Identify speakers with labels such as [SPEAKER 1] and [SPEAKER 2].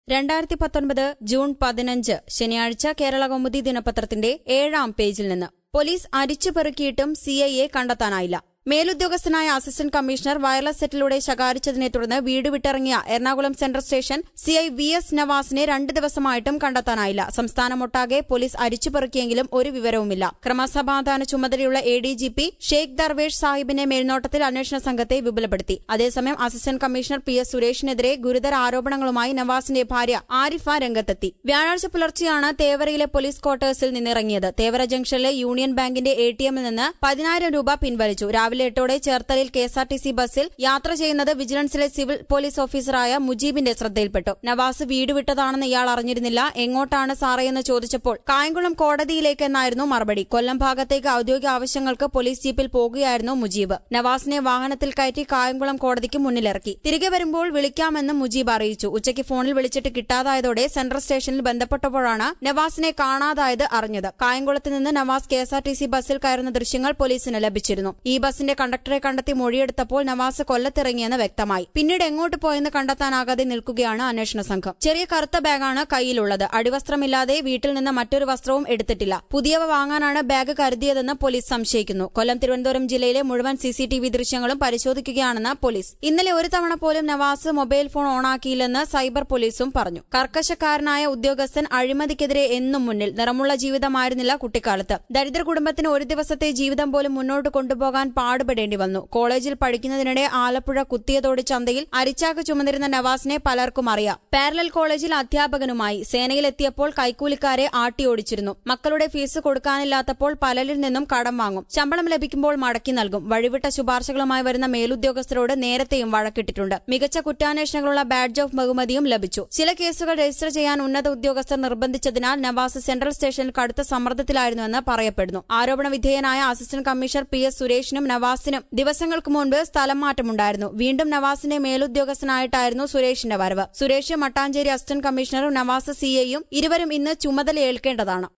[SPEAKER 1] രണ്ടായിരത്തി പത്തൊൻപത് ജൂൺ പതിനഞ്ച് ശനിയാഴ്ച കേരള കൗമുദി ദിനപത്രത്തിന്റെ ഏഴാം പേജിൽ നിന്ന് പോലീസ് അരിച്ചുപെറുക്കിയിട്ടും സിഐയെ കണ്ടെത്താനായില്ല മേലുദ്യോഗസ്ഥനായ അസിസ്റ്റന്റ് കമ്മീഷണർ വയർലെസ് സെറ്റിലൂടെ ശകാരിച്ചതിനെ തുടർന്ന് വീട് വിട്ടിറങ്ങിയ Ernakulam central station CI V S നവാസിനെ രണ്ട് ദിവസമായിട്ടും കണ്ടെത്താനായില്ല സംസ്ഥാനമൊട്ടാകെ പോലീസ് അരിച്ചുപെറുക്കിയെങ്കിലും ഒരു വിവരവുമില്ല ക്രമസമാധാന ചുമതലയുള്ള A D G P Sheikh Darvesh സാഹിബിന്റെ മേൽനോട്ടത്തിൽ അന്വേഷണ സംഘത്തെ വിപുലപ്പെടുത്തി അതേസമയം അസിസ്റ്റന്റ് കമ്മീഷണർ പി എസ് സുരേഷിനെതിരെ ഗുരുതര ആരോപണങ്ങളുമായി നവാസിന്റെ ഭാര്യ ആരിഫ രംഗത്തെത്തി വ്യാഴാഴ്ച പുലർച്ചെയാണ് തേവരയിലെ പോലീസ് ക്വാർട്ടേഴ്സിൽ നിന്നിറങ്ങിയത് തേവര ജംഗ്ഷനിലെ യൂണിയൻ ബാങ്കിന്റെ എ ടി എമ്മിൽ നിന്ന് പതിനായിരം രൂപ പിൻവലിച്ചു രാവിലെ എട്ടോടെ ചേർത്തലയിൽ കെഎസ്ആർടിസി ബസ്സിൽ യാത്ര ചെയ്യുന്നത് വിജിലൻസിലെ സിവിൽ പോലീസ് ഓഫീസറായ മുജീബിന്റെ ശ്രദ്ധയിൽപ്പെട്ടു നവാസ് വീട് വിട്ടതാണെന്ന് ഇയാൾ അറിഞ്ഞിരുന്നില്ല എങ്ങോട്ടാണ് സാറേയെന്ന് ചോദിച്ചപ്പോൾ കായംകുളം കോടതിയിലേക്ക് എന്നായിരുന്നു മറുപടി കൊല്ലം ഭാഗത്തേക്ക് ഔദ്യോഗിക ആവശ്യങ്ങൾക്ക് പോലീസ് ജീപ്പിൽ പോകുകയായിരുന്നു മുജീബ് നവാസിനെ വാഹനത്തിൽ കയറ്റി കായംകുളം കോടതിക്ക് മുന്നിലിറക്കി തിരികെ വരുമ്പോൾ വിളിക്കാമെന്നും മുജീബ് അറിയിച്ചു ഉച്ചയ്ക്ക് ഫോണിൽ വിളിച്ചിട്ട് കിട്ടാതായതോടെ സെൻട്രൽ സ്റ്റേഷനിൽ ബന്ധപ്പെട്ടപ്പോഴാണ് നവാസിനെ കാണാതായത് അറിഞ്ഞത് കായംകുളത്ത് നിന്ന് നവാസ് കെഎസ്ആർടിസി ബസ്സിൽ കയറുന്ന ദൃശ്യങ്ങൾ പോലീസിന് ലഭിച്ചിരുന്നു ഈ ബസിന്റെ കണ്ടക്ടറെ കണ്ടെത്തി മൊഴിയെടുത്തപ്പോൾ നവാസ് കൊല്ലത്തിറങ്ങിയെന്ന് വ്യക്തമായി പിന്നീട് എങ്ങോട്ട് പോയെന്ന് കണ്ടെത്താനാകാതെ നിൽക്കുകയാണ് അന്വേഷണ സംഘം ചെറിയ കറുത്ത ബാഗാണ് കയ്യിലുള്ളത് അടിവസ്ത്രമില്ലാതെ വീട്ടിൽ നിന്ന് മറ്റൊരു വസ്ത്രവും എടുത്തിട്ടില്ല പുതിയവ വാങ്ങാനാണ് ബാഗ് കരുതിയതെന്ന് പോലീസ് സംശയിക്കുന്നു കൊല്ലം തിരുവനന്തപുരം ജില്ലയിലെ മുഴുവൻ സിസിടിവി ദൃശ്യങ്ങളും പരിശോധിക്കുകയാണെന്ന് പോലീസ് ഇന്നലെ ഒരു തവണ പോലും നവാസ് മൊബൈൽ ഫോൺ ഓണാക്കിയില്ലെന്ന് സൈബർ പോലീസും പറഞ്ഞു കർക്കശക്കാരനായ ഉദ്യോഗസ്ഥൻ അഴിമതിക്കെതിരെ എന്നും മുന്നിൽ നിറമുള്ള ജീവിതമായിരുന്നില്ല കുട്ടിക്കാലത്ത് ദരിദ്ര കുടുംബത്തിന് ഒരു ദിവസത്തെ ജീവിതം പോലും മുന്നോട്ട് കൊണ്ടുപോകാൻ പാടുപെടേണ്ടി വന്നു കോളേജിൽ പഠിക്കുന്നതിനിടെ ആലപ്പുഴ കുത്തിയതോട് ചന്തയിൽ അരിച്ചാക്ക് ചുമന്നിരുന്ന നവാസിനെ പലർക്കും അറിയാം പാരലൽ കോളേജിൽ അധ്യാപകനുമായി സേനയിലെത്തിയപ്പോൾ കൈക്കൂലിക്കാരെ ആട്ടിയോടിച്ചിരുന്നു മക്കളുടെ ഫീസ് കൊടുക്കാനില്ലാത്തപ്പോൾ പലരിൽ നിന്നും കടം വാങ്ങും ശമ്പളം ലഭിക്കുമ്പോൾ മടക്കി നൽകും വഴിവിട്ട ശുപാർശകളുമായി വരുന്ന മേലുദ്യോഗസ്ഥരോട് നേരത്തെയും വഴക്കിട്ടിട്ടുണ്ട് മികച്ച കുറ്റാന്വേഷണങ്ങളുള്ള ബാഡ്ജ് ഓഫ് ബഹുമതിയും ലഭിച്ചു ചില കേസുകൾ രജിസ്റ്റർ ചെയ്യാൻ ഉന്നത ഉദ്യോഗസ്ഥർ നിർബന്ധിച്ചതിനാൽ നവാസ് സെൻട്രൽ സ്റ്റേഷനിൽ കടുത്ത സമ്മർദ്ദത്തിലായിരുന്നുവെന്ന് പറയപ്പെടുന്നു ആരോപണ വിധേയനായ അസിസ്റ്റന്റ് കമ്മീഷണർ പി എസ് സുരേഷിനും നവാസിനും ദിവസങ്ങൾക്ക് മുൻപ് സ്ഥലം മാറ്റമുണ്ടായിരുന്നു വീണ്ടും നവാസിന്റെ മേലുദ്യോഗസ്ഥനായിട്ടായിരുന്നു സുരേഷിന്റെ വരവ് സുരേഷ് മട്ടാഞ്ചേരി അസിസ്റ്റന്റ് കമ്മീഷണറും നവാസ് സിഐയും ഇരുവരും ഇന്ന് ചുമതലയേൽക്കേണ്ടതാണ്